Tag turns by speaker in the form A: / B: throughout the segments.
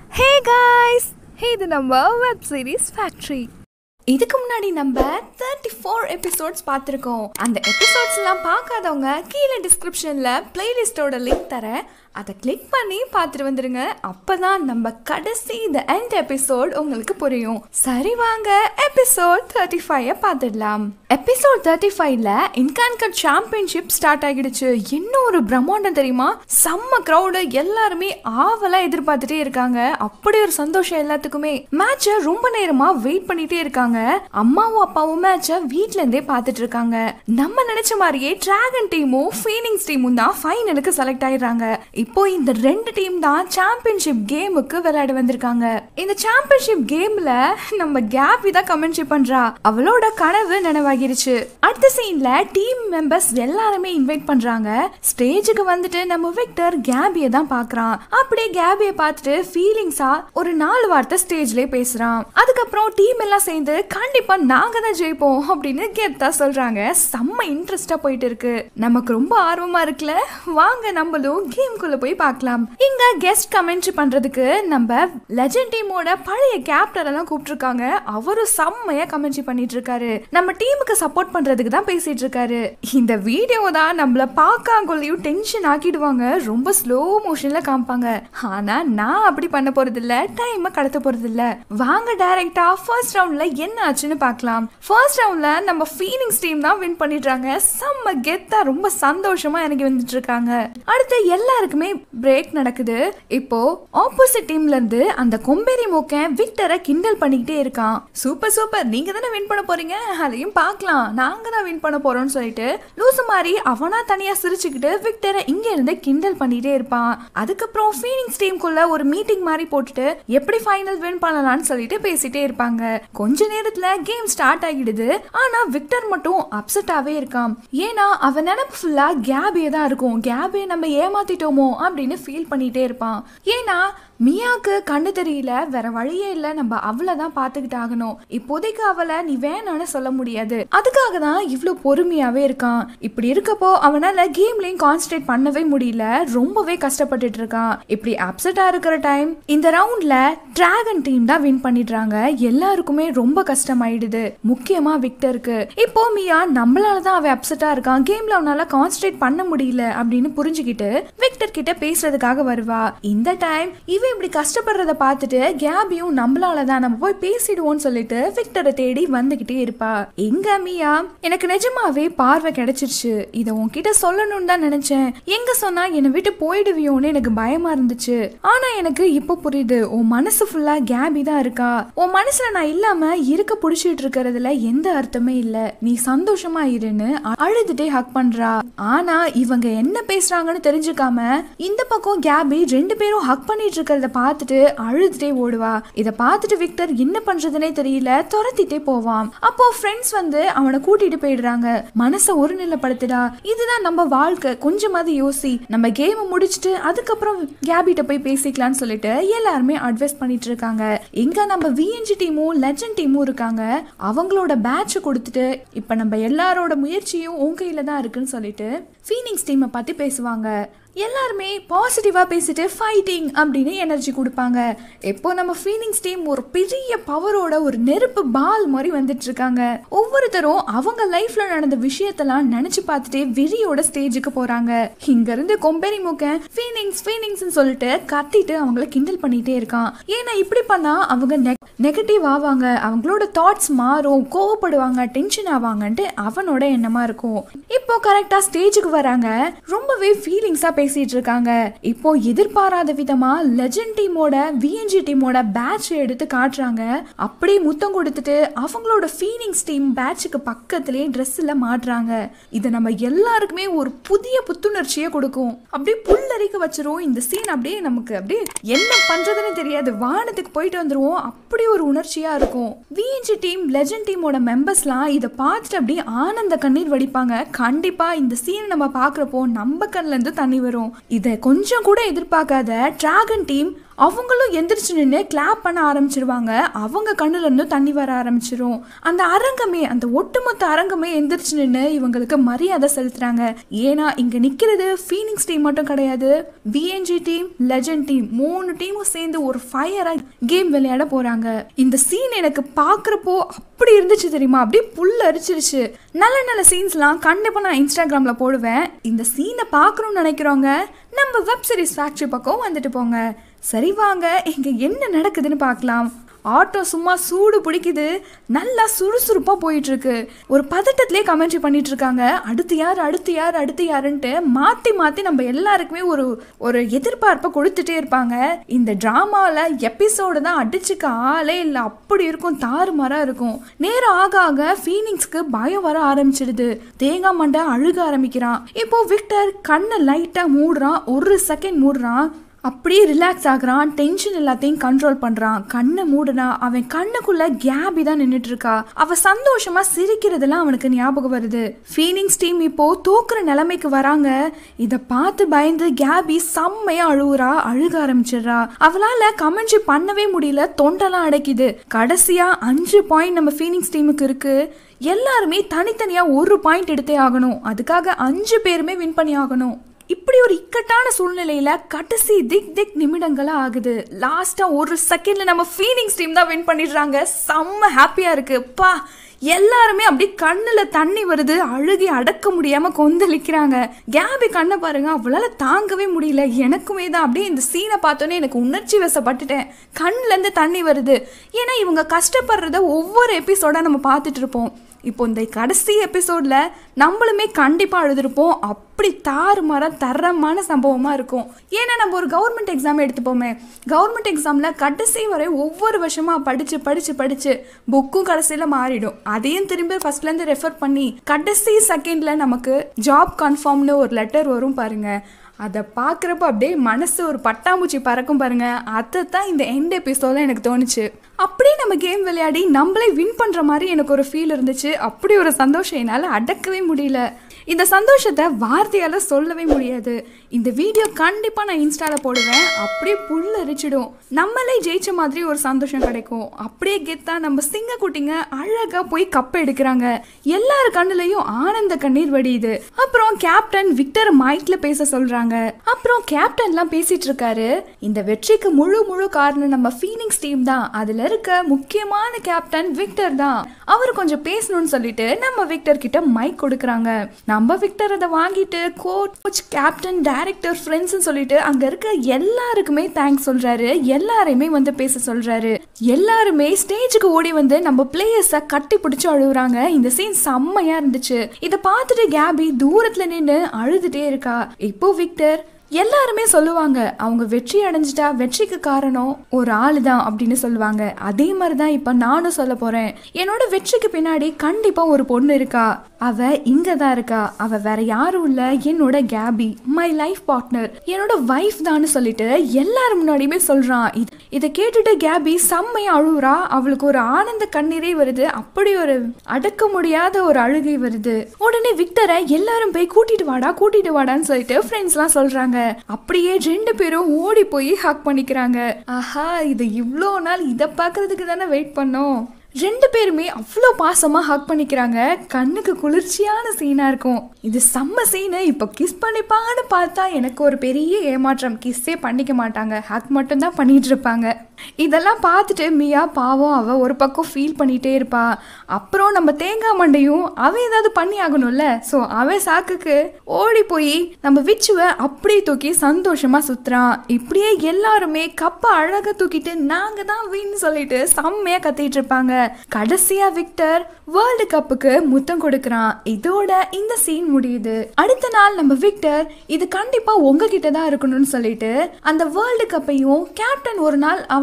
A: hey guys இது நம்ம web series factory இதுக்கு முன்னாடி நம்ம தேர்ட்டி ஃபோர் எபிசோட்ஸ் பார்த்துருக்கோம் அந்த எபிசோட்ஸ்லாம் பார்க்காதவங்க கீழே டிஸ்கிரிப்ஷனில் பிளேலிஸ்ட்டோட லிங்க் தரேன் அதை கிளிக் பண்ணி பார்த்துட்டு வந்துருங்க அப்பதான் நம்ம கடைசி இந்த எண்ட் எபிசோட் உங்களுக்கு புரியும் சரி வாங்க எபிசோட் தேர்ட்டி ஃபைவ் பார்த்துடலாம் எபிசோட் தேர்ட்டி ஃபைவ்ல இன்கான்கட் சாம்பியன்ஷிப் ஸ்டார்ட் ஆகிடுச்சு இன்னும் ஒரு பிரம்மாண்டம் தெரியுமா செம்ம க்ரௌடு எல்லாருமே ஆவலா எதிர்பார்த்துட்டே இருக்காங்க அப்படி ஒரு சந்தோஷம் எல்லாத்துக்குமே மேட்சை ரொம்ப நேரமா வெயிட் பண்ணிட்டே இருக்காங்க அம்மாவும் அப்பாவும் மேட்சை வீட்ல இருந்தே பார்த்துட்டு இருக்காங்க நம்ம நினைச்ச மாதிரியே டிராகன் டீமும் ஃபீனிங்ஸ் டீமும் தான் ஃபைனலுக்கு செலக்ட் ஆயிடுறாங்க இப்போ இந்த ரெண்டு டீம் தான் சாம்பியன்ஷிப் கேமுக்கு விளையாட வந்திருக்காங்க இந்த சாம்பியன்ஷிப் கேம்ல நம்ம கேபி தான் கமெண்ட்ஷிப் பண்றா அவளோட கனவு நினைவாகிருச்சு அடுத்த சீன்ல டீம் மெம்பர்ஸ் எல்லாருமே இன்வைட் பண்றாங்க ஸ்டேஜுக்கு வந்துட்டு நம்ம விக்டர் கேபியை தான் பாக்குறான் அப்படியே கேபியை பார்த்துட்டு ஃபீலிங்ஸா ஒரு நாலு வார்த்தை ஸ்டேஜ்லயே பேசுறான் அதுக்கப்புறம் டீம் எல்லாம் சேர்ந்து கண்டிப்பா நாங்க தான் ஜெயிப்போம் அப்படின்னு கெத்தா சொல்றாங்க செம்ம இன்ட்ரெஸ்டா போயிட்டு இருக்கு நமக்கு ரொம்ப ஆர்வமா இருக்குல்ல வாங்க நம்மளும் கேம்குள்ள போய் பார்க்கலாம் இங்க கெஸ்ட் கமெண்ட்ரி பண்றதுக்கு நம்ம லெஜண்ட் டீமோட பழைய கேப்டன் எல்லாம் கூப்பிட்டுருக்காங்க அவரும் செம்மையா கமெண்ட்ரி பண்ணிட்டு இருக்காரு நம்ம டீமுக்கு சப்போர்ட் பண்றதுக்கு தான் பேசிட்டு இருக்காரு இந்த வீடியோ தான் நம்மள பார்க்காங்கொள்ளையும் டென்ஷன் ஆக்கிடுவாங்க ரொம்ப ஸ்லோ மோஷன்ல காமிப்பாங்க ஆனா நான் அப்படி பண்ண போறது இல்ல டைம் கடத்த போறது இல்ல வாங்க டைரக்டா ஃபர்ஸ்ட் ரவுண்ட்ல என்ன ஆச்சுன்னு பார்க்கலாம் ஃபர்ஸ்ட் ரவுண்ட்ல நம்ம ஃபீலிங்ஸ் டீம் தான் வின் பண்ணிடுறாங்க செம்ம கெத்தா ரொம்ப சந்தோஷமா இறங்கி வந்துட்டு இருக்காங்க அடுத்து எல்லாருக்குமே பிரேக் நடக்குது இப்போ ஆப்போசிட் டீம்ல இருந்து அந்த கொம்பேரி மூக்கன் விக்டரை கிண்டல் பண்ணிக்கிட்டே இருக்கான் சூப்பர் சூப்பர் நீங்க தானே வின் பண்ண போறீங்க அதையும் பார்க்கலாம் நாங்க தான் வின் பண்ண போறோம்னு சொல்லிட்டு லூசு மாதிரி அவனா தனியா சிரிச்சுக்கிட்டு விக்டரை இங்க இருந்து கிண்டல் பண்ணிட்டே இருப்பான் அதுக்கப்புறம் ஃபீனிங்ஸ் டீமுக்குள்ள ஒரு மீட்டிங் மாதிரி போட்டுட்டு எப்படி ஃபைனல் வின் பண்ணலாம்னு சொல்லிட்டு பேசிட்டே இருப்பாங்க கொஞ்ச நேரத்துல கேம் ஸ்டார்ட் ஆகிடுது ஆனா விக்டர் மட்டும் அப்செட்டாவே இருக்கான் ஏன்னா அவன் நினைப்பு ஃபுல்லா கேபியே தான் இருக்கும் கேபியை நம்ம ஏமாத்திட்டோமோ அப்படின்னு ஃபீல் பண்ணிட்டே இருப்பான் ஏன்னா மியாக்கு கண்ணு தெரியல வேற வழியே இல்ல நம்ம அவளை தான் பாத்துக்கிட்டு ஆகணும் இப்போதைக்கு அவளை நீ வேணான்னு சொல்ல முடியாது அதுக்காக தான் இவ்வளவு பொறுமையாவே இருக்கான் இப்படி இருக்கப்போ அவனால கேம்லயும் கான்சென்ட்ரேட் பண்ணவே முடியல ரொம்பவே கஷ்டப்பட்டுட்டு இருக்கான் இப்படி அப்செட்டா இருக்கிற டைம் இந்த ரவுண்ட்ல டிராகன் டீம் தான் வின் பண்ணிடுறாங்க எல்லாருக்குமே ரொம்ப கஷ்டமாயிடுது முக்கியமா விக்டருக்கு இப்போ மியா நம்மளால தான் அவன் அப்செட்டா இருக்கான் கேம்ல அவனால கான்சென்ட்ரேட் பண்ண முடியல அப்படின்னு புரிஞ்சுக்கிட்டு விக்டர் கிட்ட பேசுறதுக்காக வருவா இந்த டைம் இவன் இப்படி கஷ்டப்படுறத பார்த்துட்டு கேபியும் நம்மளால தான் நம்ம போய் பேசிடுவோம்னு சொல்லிட்டு விக்டரை தேடி வந்துகிட்டே இருப்பா எங்க மியா எனக்கு நிஜமாவே பார்வை கிடைச்சிருச்சு இதை உன்கிட்ட சொல்லணும்னு தான் நினைச்சேன் எங்க சொன்னா என்னை விட்டு போயிடுவியோன்னு எனக்கு பயமா இருந்துச்சு ஆனா எனக்கு இப்போ புரியுது உன் மனசு ஃபுல்லா கேபி தான் இருக்கா உன் மனசுல நான் இல்லாம இருக்க புடிச்சிட்டு இருக்கிறதுல எந்த அர்த்தமே இல்ல நீ சந்தோஷமா இருன்னு அ- அழுதுட்டே ஹக் பண்றா ஆனா இவங்க என்ன பேசுறாங்கன்னு தெரிஞ்சுக்காம இந்த பக்கம் கேபி ரெண்டு பேரும் ஹக் பண்ணிட்டு இருக்கிறத பார்த்துட்டு அழுதுட்டே ஓடுவா இத பார்த்துட்டு விக்டர் என்ன பண்றதுனே தெரியல துரத்திட்டே போவான் அப்போ ஃப்ரெண்ட்ஸ் வந்து அவனை கூட்டிட்டு போயிடுறாங்க மனசை ஒருநிலைப்படுத்துடா இதுதான் நம்ம வாழ்க்கை கொஞ்சமாவது யோசி நம்ம கேமை முடிச்சுட்டு அதுக்கப்புறம் கேபிட்ட போய் பேசிக்கலாம்னு சொல்லிட்டு எல்லாருமே அட்வைஸ் பண்ணிட்டு இருக்காங்க இங்க நம்ம விஎன்ஜி டீமும் லெஜண்ட் டீமும் இருக்காங்க அவங்களோட பேட்ச் கொடுத்துட்டு இப்ப நம்ம எல்லாரோட முயற்சியும் உன் கையில தான் இருக்குன்னு சொல்லிட்டு ஃபீனிங்ஸ் டீமை பத்தி பேசுவாங்க எல்லாருமே பாசிட்டிவா பேசிட்டு ஃபைட்டிங் அப்படின்னு எனர்ஜி கொடுப்பாங்க எப்போ நம்ம ஃபீலிங்ஸ் டீம் ஒரு பெரிய பவரோட ஒரு நெருப்பு பால் மாதிரி வந்துட்டு இருக்காங்க ஒவ்வொருத்தரும் அவங்க லைஃப்ல நடந்த விஷயத்தெல்லாம் நினைச்சு பார்த்துட்டே வெறியோட ஸ்டேஜுக்கு போறாங்க இங்க இருந்து கொம்பேரி மூக்கன் ஃபீலிங்ஸ் ஃபீலிங்ஸ் சொல்லிட்டு கத்திட்டு அவங்கள கிண்டல் பண்ணிட்டே இருக்கான் ஏன்னா இப்படி பண்ணா அவங்க நெகட்டிவ் ஆவாங்க அவங்களோட தாட்ஸ் மாறும் கோவப்படுவாங்க டென்ஷன் ஆவாங்கன்ட்டு அவனோட எண்ணமா இருக்கும் இப்போ கரெக்டா ஸ்டேஜுக்கு வராங்க ரொம்பவே ஃபீலிங்ஸா பேசிட்டு இருக்காங்க இப்போ எதிர்பாராத விதமா லெஜண்ட் டீமோட விஎன்ஜி டீமோட பேட்ச் எடுத்து காட்டுறாங்க அப்படியே முத்தம் கொடுத்துட்டு அவங்களோட ஃபீலிங்ஸ் டீம் பேட்சுக்கு பக்கத்திலேயே ட்ரெஸ்ல மாட்டுறாங்க இது நம்ம எல்லாருக்குமே ஒரு புதிய புத்துணர்ச்சியை கொடுக்கும் அப்படியே புல்லரிக்க வச்சிரும் இந்த சீன் அப்படியே நமக்கு அப்படியே என்ன பண்றதுன்னு தெரியாது வானத்துக்கு போயிட்டு வந்துருவோம் அப்படி ஒரு உணர்ச்சியா இருக்கும் விஎன்ஜி டீம் லெஜண்ட் டீமோட மெம்பர்ஸ்லாம் இதை பார்த்துட்டு அப்படியே ஆனந்த கண்ணீர் வடிப்பாங்க கண்டிப்பா இந்த சீன் நம்ம பார்க்குறப்போ நம்ம கண்ணுல இருந்து தண்ணி வரும் இதை கொஞ்சம் கூட எதிர்பார்க்காத டிராகன் டீம் அவங்களும் எந்திரிச்சு நின்று கிளாப் பண்ண ஆரம்பிச்சிருவாங்க அவங்க கண்ணுல இருந்து தண்ணி வர ஆரம்பிச்சிரும் அந்த அரங்கமே அந்த ஒட்டுமொத்த அரங்கமே எந்திரிச்சு நின்று இவங்களுக்கு மரியாதை செலுத்துறாங்க ஏன்னா இங்க நிக்கிறது ஃபீனிக்ஸ் டீம் மட்டும் கிடையாது பிஎன்ஜி டீம் லெஜண்ட் டீம் மூணு டீமும் சேர்ந்து ஒரு ஃபயரா கேம் விளையாட போறாங்க இந்த சீன் எனக்கு பாக்குறப்போ அப்படி இருந்துச்சு தெரியுமா அப்படியே புல் அரிச்சிருச்சு நல்ல நல்ல சீன்ஸ்லாம் கண்டிப்பா நான் இன்ஸ்டாகிராம்ல போடுவேன் இந்த சீனை பார்க்கணும்னு நினைக்கிறவங்க நம்ம வெப் சீரிஸ் ஃபேக்ட்ரி பக்கம் வந்துட்டு போங்க சரி வாங்க இங்க என்ன நடக்குதுன்னு பார்க்கலாம் ஆட்டோ சும்மா சூடு பிடிக்குது நல்லா சுறுசுறுப்பாக போயிட்டு இருக்கு ஒரு பதட்டத்திலே கமெண்ட்ரி பண்ணிட்டு இருக்காங்க அடுத்து யார் அடுத்து யார் அடுத்து யாருன்ட்டு மாற்றி மாற்றி நம்ம எல்லாருக்குமே ஒரு ஒரு எதிர்பார்ப்பை கொடுத்துட்டே இருப்பாங்க இந்த ட்ராமாவில் எபிசோடு தான் அடிச்சுக்க ஆளே இல்லை அப்படி இருக்கும் தாறுமாறாக இருக்கும் நேரம் ஆக ஆக ஃபீனிங்ஸ்க்கு பயம் வர ஆரம்பிச்சிடுது தேங்காய் மண்டை அழுக ஆரம்பிக்கிறான் இப்போ விக்டர் கண்ணை லைட்டாக மூடுறான் ஒரு செகண்ட் மூடுறான் அப்படியே ரிலாக்ஸ் ஆகுறான் டென்ஷன் எல்லாத்தையும் கண்ட்ரோல் பண்றான் கண்ணை மூடுனா அவன் கண்ணுக்குள்ள கேபி தான் நின்றுட்டு இருக்கா அவ சந்தோஷமா சிரிக்கிறதெல்லாம் அவனுக்கு ஞாபகம் வருது ஃபீலிங்ஸ் டீம் இப்போ தோக்குற நிலைமைக்கு வராங்க இத பார்த்து பயந்து கேபி செம்மையா அழுவுறா அழுக ஆரம்பிச்சிடுறா அவளால கமெண்ட்ரி பண்ணவே முடியல தொண்டெல்லாம் அடைக்குது கடைசியா அஞ்சு பாயிண்ட் நம்ம ஃபீலிங்ஸ் டீமுக்கு இருக்கு எல்லாருமே தனித்தனியா ஒரு பாயிண்ட் எடுத்தே ஆகணும் அதுக்காக அஞ்சு பேருமே வின் பண்ணி ஆகணும் இப்படி ஒரு இக்கட்டான சூழ்நிலையில கடைசி திக் திக் நிமிடங்களா ஆகுது லாஸ்டா ஒரு செகண்ட்ல நம்ம ஃபீலிங்ஸ் டீம் தான் வின் பண்ணிடுறாங்க செம்ம ஹாப்பியா இருக்கு பா எல்லாருமே அப்படியே கண்ணுல தண்ணி வருது அழுகி அடக்க முடியாம கொந்தளிக்கிறாங்க கேபி கண்ணை பாருங்க அவளால தாங்கவே முடியல எனக்குமே தான் அப்படியே இந்த சீனை பார்த்தோன்னே எனக்கு உணர்ச்சி வசப்பட்டுட்டேன் கண்ணுல இருந்து தண்ணி வருது ஏன்னா இவங்க கஷ்டப்படுறத ஒவ்வொரு எபிசோடா நம்ம பார்த்துட்டு இருப்போம் இப்போ இந்த கடைசி எபிசோட்ல நம்மளுமே கண்டிப்பா அழுதுருப்போம் அப்படி தாறுமாறா தரமான சம்பவமா இருக்கும் ஏன்னா நம்ம ஒரு கவர்மெண்ட் எக்ஸாம் எடுத்துப்போமே கவர்மெண்ட் எக்ஸாம்ல கடைசி வரை ஒவ்வொரு வருஷமா படிச்சு படிச்சு படிச்சு புக்கும் கடைசியில மாறிடும் அதையும் திரும்பி ஃபர்ஸ்ட்ல இருந்து ரெஃபர் பண்ணி கடைசி செகண்ட்ல நமக்கு ஜாப் கன்ஃபார்ம்னு ஒரு லெட்டர் வரும் பாருங்க அதை பார்க்குறப்ப அப்படியே மனசு ஒரு பட்டாம்பூச்சி பறக்கும் பாருங்க அதை தான் இந்த எண்ட் எபிசோட எனக்கு தோணுச்சு அப்படியே நம்ம கேம் விளையாடி நம்மளே வின் பண்ணுற மாதிரி எனக்கு ஒரு ஃபீல் இருந்துச்சு அப்படி ஒரு சந்தோஷம் என்னால் அடக்கவே முடியல இந்த சந்தோஷத்தை வார்த்தையால் சொல்லவே முடியாது இந்த வீடியோ கண்டிப்பாக நான் இன்ஸ்டாவில் போடுவேன் அப்படியே புல் அரிச்சிடும் நம்மளே ஜெயிச்ச மாதிரி ஒரு சந்தோஷம் கிடைக்கும் அப்படியே கெத்தா நம்ம சிங்க குட்டிங்க அழகாக போய் கப்பை எடுக்கிறாங்க எல்லார் கண்ணுலையும் ஆனந்த கண்ணீர் வடியுது அப்புறம் கேப்டன் விக்டர் மைக்ல பேச சொல்றாங்க அப்புறம் கேப்டன்லாம் பேசிட்டு இருக்காரு இந்த வெற்றிக்கு முழு முழு காரணம் நம்ம ஃபீனிங்ஸ் டீம் தான் அதுல இருக்க முக்கியமான கேப்டன் விக்டர் தான் அவர் கொஞ்சம் பேசணும்னு சொல்லிட்டு நம்ம விக்டர் கிட்ட மைக் கொடுக்குறாங்க நம்ம விக்டர் அதை வாங்கிட்டு கோச் கேப்டன் டைரக்டர் ஃப்ரெண்ட்ஸ் சொல்லிட்டு அங்க இருக்க எல்லாருக்குமே தேங்க்ஸ் சொல்றாரு எல்லாரையுமே வந்து பேச சொல்றாரு எல்லாருமே ஸ்டேஜுக்கு ஓடி வந்து நம்ம பிளேயர்ஸ கட்டி பிடிச்சு அழுகுறாங்க இந்த சீன் செம்மையா இருந்துச்சு இதை பார்த்துட்டு கேபி தூரத்துல நின்று அழுதுட்டே இருக்கா இப்போ விக்டர் எல்லாருமே சொல்லுவாங்க அவங்க வெற்றி அடைஞ்சிட்டா வெற்றிக்கு காரணம் ஒரு ஆளு தான் அப்படின்னு சொல்லுவாங்க அதே மாதிரி தான் இப்போ நானும் சொல்ல போறேன் என்னோட வெற்றிக்கு பின்னாடி கண்டிப்பா ஒரு பொண்ணு இருக்கா அவ இங்க தான் இருக்கா அவ வேற யாரும் இல்ல என்னோட கேபி மை லைஃப் பார்ட்னர் என்னோட வைஃப் தான் சொல்லிட்டு எல்லாரும் முன்னாடியுமே சொல்றான் இது- இதை கேட்டுட்டு கேபி செம்மையா அழுவுறா அவளுக்கு ஒரு ஆனந்த கண்ணீரே வருது அப்படி ஒரு அடக்க முடியாத ஒரு அழுகை வருது உடனே விக்டரை எல்லாரும் போய் கூட்டிட்டு வாடா கூட்டிட்டு வாடான்னு சொல்லிட்டு ஃப்ரெண்ட்ஸ்லாம் சொல்றாங்க அப்படியே ரெண்டு பேரும் ஓடி போய் ஹக் பண்ணிக்கிறாங்க ஆஹா இது இவ்வளோ நாள் இதை பார்க்கறதுக்கு தானே வெயிட் பண்ணோம் ரெண்டு பேருமே அவ்வளோ பாசமா ஹக் பண்ணிக்கிறாங்க கண்ணுக்கு குளிர்ச்சியான சீனா இருக்கும் இது செம்ம சீனு இப்போ கிஸ் பண்ணிப்பான்னு பார்த்தா எனக்கு ஒரு பெரிய ஏமாற்றம் கிஸ்ஸே பண்ணிக்க மாட்டாங்க ஹக் மட்டும்தான் பண்ணிட்டு இருப்பாங்க இதெல்லாம் பார்த்துட்டு மியா பாவம் அவ ஒரு பக்கம் ஃபீல் பண்ணிட்டே இருப்பா அப்புறம் நம்ம தேங்காய் மண்டையும் அவன் ஏதாவது பண்ணி ஆகணும்ல ஸோ அவன் சாக்குக்கு ஓடி போய் நம்ம விச்சுவை அப்படியே தூக்கி சந்தோஷமா சுத்துறான் இப்படியே எல்லாருமே கப்பை அழகா தூக்கிட்டு நாங்க தான் வின் சொல்லிட்டு செம்மையா கத்திட்டு இருப்பாங்க கடைசியா விக்டர் வேர்ல்டு கப்புக்கு முத்தம் கொடுக்கறான் இதோட இந்த சீன் முடியுது அடுத்த நாள் நம்ம விக்டர் இது கண்டிப்பா உங்ககிட்ட தான் இருக்கணும்னு சொல்லிட்டு அந்த வேர்ல்டு கப்பையும் கேப்டன் ஒரு நாள் அவன்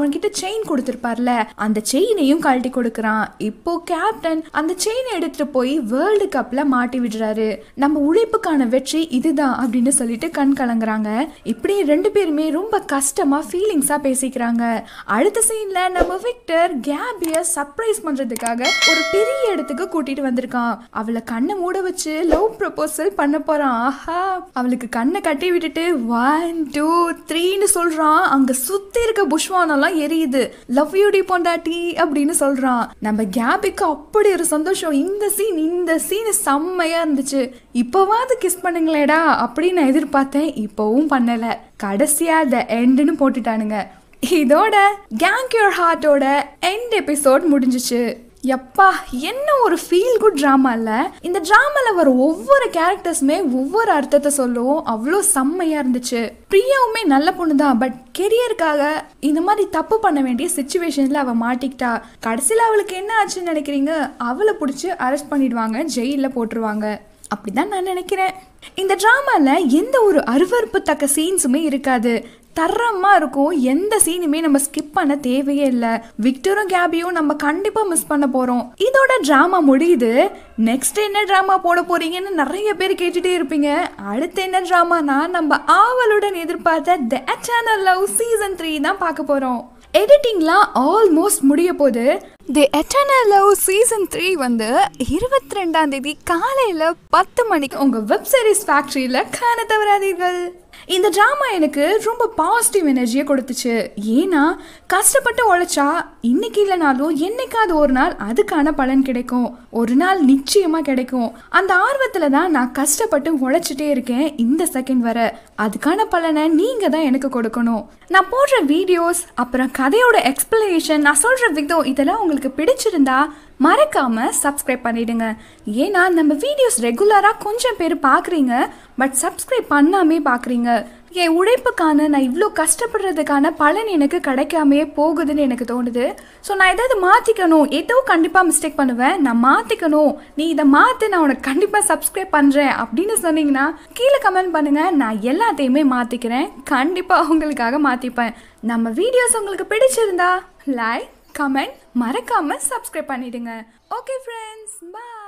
A: அவன்கிட்ட செயின் கொடுத்துருப்பார்ல அந்த செயினையும் கழட்டி கொடுக்குறான் இப்போ கேப்டன் அந்த செயினை எடுத்துட்டு போய் வேர்ல்டு கப்ல மாட்டி விடுறாரு நம்ம உழைப்புக்கான வெற்றி இதுதான் அப்படின்னு சொல்லிட்டு கண் கலங்குறாங்க இப்படி ரெண்டு பேருமே ரொம்ப கஷ்டமா ஃபீலிங்ஸா பேசிக்கிறாங்க அடுத்த சீன்ல நம்ம விக்டர் கேபிய சர்ப்ரைஸ் பண்றதுக்காக ஒரு பெரிய இடத்துக்கு கூட்டிட்டு வந்திருக்கான் அவளை கண்ணை மூட வச்சு லவ் ப்ரப்போசல் பண்ண போறான் ஆஹா அவளுக்கு கண்ணை கட்டி விட்டுட்டு ஒன் டூ த்ரீன்னு சொல்றான் அங்க சுத்தி இருக்க புஷ்வானெல்லாம் எரியுது லவ் யூ டி பொண்டாட்டி அப்படின்னு சொல்றான் நம்ம கேபிக்கு அப்படி ஒரு சந்தோஷம் இந்த சீன் இந்த சீன் செம்மையா இருந்துச்சு இப்போவாது கிஸ் பண்ணுங்களேடா அப்படின்னு நான் எதிர்பார்த்தேன் இப்போவும் பண்ணல கடைசியா த எண்டுன்னு போட்டுட்டானுங்க இதோட கேங்க் யோர் ஹார்ட்டோட எண்ட் எபிசோட் முடிஞ்சிச்சு எப்பா என்ன ஒரு ஃபீல் குட் ட்ராமா இல்லை இந்த ட்ராமாவில் வர ஒவ்வொரு கேரக்டர்ஸுமே ஒவ்வொரு அர்த்தத்தை சொல்லும் அவ்வளோ செம்மையாக இருந்துச்சு பிரியாவுமே நல்ல பொண்ணு தான் பட் கெரியருக்காக இந்த மாதிரி தப்பு பண்ண வேண்டிய சுச்சுவேஷனில் அவள் மாட்டிக்கிட்டா கடைசியில் அவளுக்கு என்ன ஆச்சுன்னு நினைக்கிறீங்க அவளை பிடிச்சி அரெஸ்ட் பண்ணிடுவாங்க ஜெயிலில் போட்டுருவாங்க அப்படிதான் நான் நினைக்கிறேன் இந்த ட்ராமாவில் எந்த ஒரு அருவறுப்பு தக்க சீன்ஸுமே இருக்காது தரமாக இருக்கும் எந்த சீனுமே நம்ம ஸ்கிப் பண்ண தேவையே இல்லை விக்டரும் கேபியும் நம்ம கண்டிப்பாக மிஸ் பண்ண போகிறோம் இதோட ட்ராமா முடியுது நெக்ஸ்ட் என்ன ட்ராமா போட போறீங்கன்னு நிறைய பேர் கேட்டுட்டே இருப்பீங்க அடுத்து என்ன ட்ராமானா நம்ம ஆவலுடன் எதிர்பார்த்த the channel love season three தான் பார்க்க போகிறோம் எடிட்டிங்லாம் ஆல்மோஸ்ட் முடிய போது the eternal love season three வந்து இருபத்தி ரெண்டாம் தேதி காலையில் பத்து மணிக்கு உங்கள் வெப் சீரிஸ் ஃபேக்ட்ரியில் காண தவறாதீர்கள் இந்த ட்ராமா எனக்கு ரொம்ப பாசிட்டிவ் எனர்ஜியை கொடுத்துச்சு ஏன்னா கஷ்டப்பட்டு உழைச்சா இன்னைக்கு இல்லைனாலும் என்னைக்காவது ஒரு நாள் அதுக்கான பலன் கிடைக்கும் ஒரு நாள் நிச்சயமாக கிடைக்கும் அந்த ஆர்வத்தில் தான் நான் கஷ்டப்பட்டு உழைச்சிட்டே இருக்கேன் இந்த செகண்ட் வர அதுக்கான பலனை நீங்கள் தான் எனக்கு கொடுக்கணும் நான் போடுற வீடியோஸ் அப்புறம் கதையோட எக்ஸ்பிளனேஷன் நான் சொல்கிற விதம் இதெல்லாம் உங்களுக்கு பிடிச்சிருந்தா மறக்காம சப்ஸ்கிரைப் பண்ணிடுங்க ஏன்னா நம்ம வீடியோஸ் ரெகுலராக கொஞ்சம் பேர் பார்க்குறீங்க பட் சப்ஸ்கிரைப் பண்ணாமே பார்க்குறீங்க என் உழைப்புக்கான நான் இவ்வளோ கஷ்டப்படுறதுக்கான பலன் எனக்கு கிடைக்காமே போகுதுன்னு எனக்கு தோணுது ஸோ நான் ஏதாவது மாற்றிக்கணும் ஏதோ கண்டிப்பாக மிஸ்டேக் பண்ணுவேன் நான் மாற்றிக்கணும் நீ இதை மாற்று நான் உனக்கு கண்டிப்பாக சப்ஸ்கிரைப் பண்ணுறேன் அப்படின்னு சொன்னீங்கன்னா கீழே கமெண்ட் பண்ணுங்கள் நான் எல்லாத்தையுமே மாற்றிக்கிறேன் கண்டிப்பாக உங்களுக்காக மாற்றிப்பேன் நம்ம வீடியோஸ் உங்களுக்கு பிடிச்சிருந்தா லைக் கமெண்ட் மறக்காம சப்ஸ்கிரைப் பண்ணிடுங்க ஓகே ஃப்ரெண்ட்ஸ் பாய்